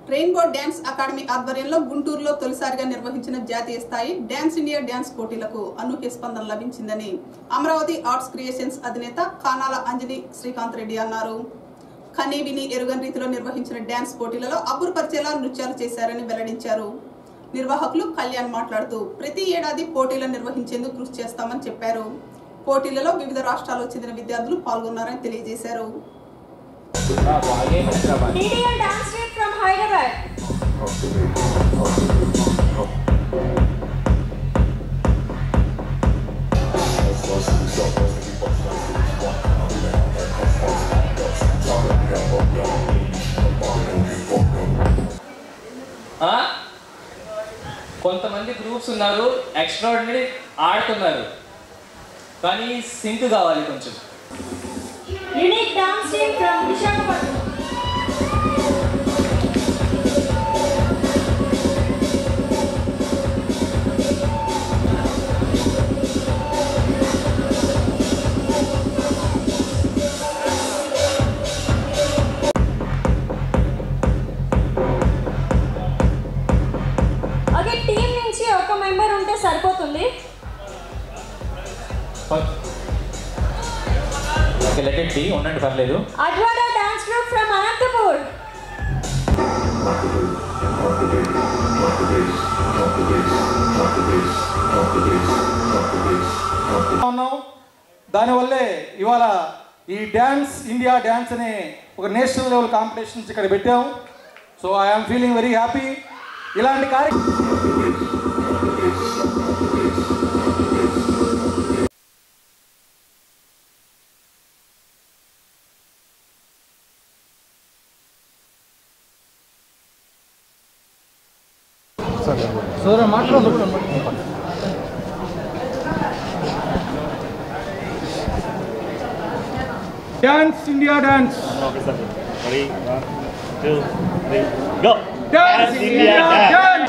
Rainbow dance academy ఆధ్వర్యంలో గుంటూరులో తొలిసారిగా నిర్వహించిన జాతీయ స్థాయి డ్యాన్స్ ఇండియా డ్యాన్స్ పోటీలకు అనూహ్య స్పందన లభించిందని అమరావతి ఆర్ట్స్ క్రియేషన్స్ అధినేత కానాల అంజలి శ్రీకాంత్ రెడ్డి అన్నారు కనీ విని ఎరుగని రీతిలో నిర్వహించిన డ్యాన్స్ పోటీలలో అబ్బురుపరిచేలా నృత్యాలు చేశారని వెల్లడించారు నిర్వాహకులు కళ్యాణ్ మాట్లాడుతూ ప్రతి ఏడాది పోటీలు నిర్వహించేందుకు కృషి చేస్తామని చెప్పారు పోటీలలో వివిధ రాష్ట్రాలకు చెందిన విద్యార్థులు పాల్గొన్నారని తెలియజేశారు DDL dance team from Hyderabad. ఆ? కొంతమంది గ్రూప్స్ ఉన్నారు ఎక్స్ట్రాడినరీ ఆడుతున్నారు కానీ సింక్ కావాలి కొంచెం Unique dance team from Vishakhapatnam. Okay team నుంచి ఒక మెంబర్ ఉంటే సరిపోతుంది ఓకే లెట్ ఇట్ బి ఉండండి పర్లేదు అడ్వాడ డాన్స్ గ్రూప్ ఫ్రమ్ అనంతపూర్ ఉన్నాం దానివల్లే ఇవాళ ఈ డ్యాన్స్ ఇండియా డ్యాన్స్ అనే ఒక నేషనల్ లెవెల్ కాంపిటీషన్స్ ఇక్కడ పెట్టాం so I'm feeling very happy ఇలాంటి కార్యక్రమం dance India dance Ready? One, two, three, go! Dance India dance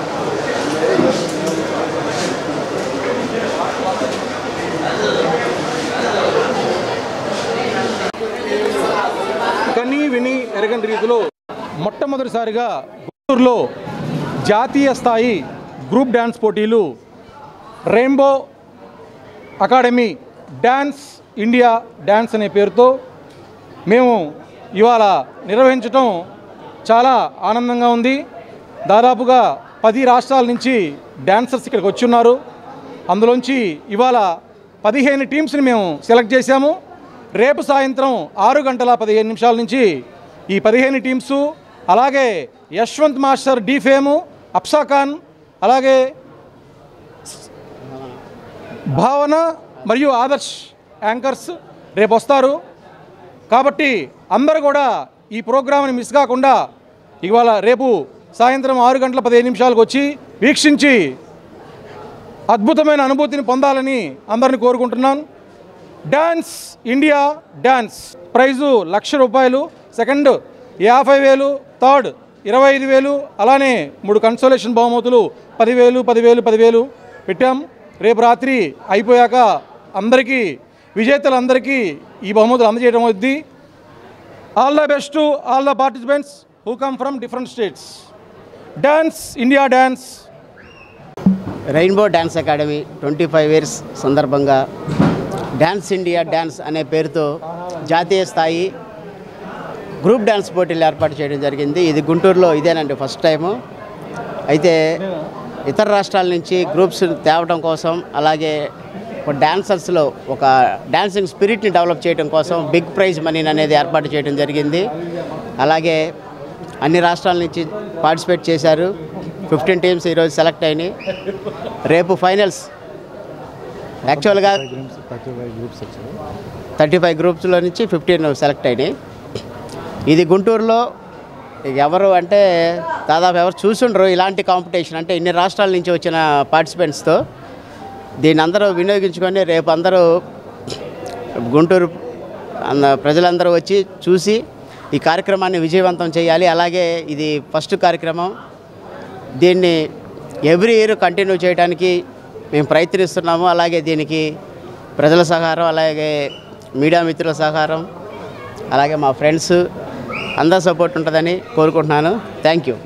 కని విని ఎరగని రీతిలో మొట్టమొదటిసారిగా గుంటూరులో జాతీయ స్థాయి గ్రూప్ డ్యాన్స్ పోటీలు rainbow academy dance India dance అనే పేరుతో మేము ఇవాళ నిర్వహించటం చాలా ఆనందంగా ఉంది దాదాపుగా పది రాష్ట్రాల నుంచి డ్యాన్సర్స్ ఇక్కడికి వచ్చి ఉన్నారు అందులోంచి ఇవాళ పదిహేను టీమ్స్ని మేము సెలెక్ట్ చేశాము రేపు సాయంత్రం ఆరు గంటల పదిహేను నిమిషాల నుంచి ఈ పదిహేను టీమ్సు అలాగే యశ్వంత్ మాస్టర్ డీ ఫేము అప్సా ఖాన్ అలాగే భావన మరియు ఆదర్శ్ యాంకర్స్ రేపు వస్తారు కాబట్టి అందరూ కూడా ఈ ప్రోగ్రామ్ని మిస్ కాకుండా ఇవాళ రేపు సాయంత్రం ఆరు గంటల పదిహేను నిమిషాలకు వచ్చి వీక్షించి అద్భుతమైన అనుభూతిని పొందాలని అందరిని కోరుకుంటున్నాను డ్యాన్స్ ఇండియా డ్యాన్స్ ప్రైజు లక్ష రూపాయలు సెకండ్ యాభై వేలు థర్డ్ ఇరవై ఐదు వేలు అలానే మూడు కన్సోలేషన్ బహుమతులు పదివేలు పదివేలు పదివేలు పెట్టాం రేపు రాత్రి అయిపోయాక అందరికీ విజేతలందరికీ ఈ బహుమతులు అందజేయడం అవుద్ది all the best to all the participants who come from different states dance India dance rainbow dance academy twenty five years సందర్భంగా డ్యాన్స్ ఇండియా డ్యాన్స్ అనే పేరుతో జాతీయ స్థాయి గ్రూప్ డ్యాన్స్ పోటీలు ఏర్పాటు చేయడం జరిగింది ఇది గుంటూరులో ఇదేనండి ఫస్ట్ టైము అయితే ఇతర రాష్ట్రాల నుంచి గ్రూప్స్ తేవడం కోసం అలాగే డాన్సర్స్లో ఒక డాన్సింగ్ స్పిరిట్ని డెవలప్ చేయడం కోసం బిగ్ ప్రైజ్ మనీ అనేది ఏర్పాటు చేయడం జరిగింది అలాగే అన్ని రాష్ట్రాల నుంచి పార్టిసిపేట్ చేశారు ఫిఫ్టీన్ టీమ్స్ ఈరోజు సెలెక్ట్ అయినాయి రేపు ఫైనల్స్ యాక్చువల్గా థర్టీ ఫైవ్ గ్రూప్స్లో నుంచి ఫిఫ్టీన్ సెలెక్ట్ అయినాయి ఇది గుంటూరులో ఎవరు అంటే దాదాపు ఎవరు చూసుండ్రు ఇలాంటి కాంపిటీషన్ అంటే ఇన్ని రాష్ట్రాల నుంచి వచ్చిన పార్టిసిపెంట్స్తో దీన్ని అందరూ వినియోగించుకొని రేపు అందరూ గుంటూరు అంద ప్రజలందరూ వచ్చి చూసి ఈ కార్యక్రమాన్ని విజయవంతం చేయాలి అలాగే ఇది ఫస్ట్ కార్యక్రమం దీన్ని ఎవ్రీ ఇయర్ కంటిన్యూ చేయడానికి మేము ప్రయత్నిస్తున్నాము అలాగే దీనికి ప్రజల సహకారం అలాగే మీడియా మిత్రుల సహకారం అలాగే మా ఫ్రెండ్స్ అందరి సపోర్ట్ ఉంటుందని కోరుకుంటున్నాను థ్యాంక్ యూ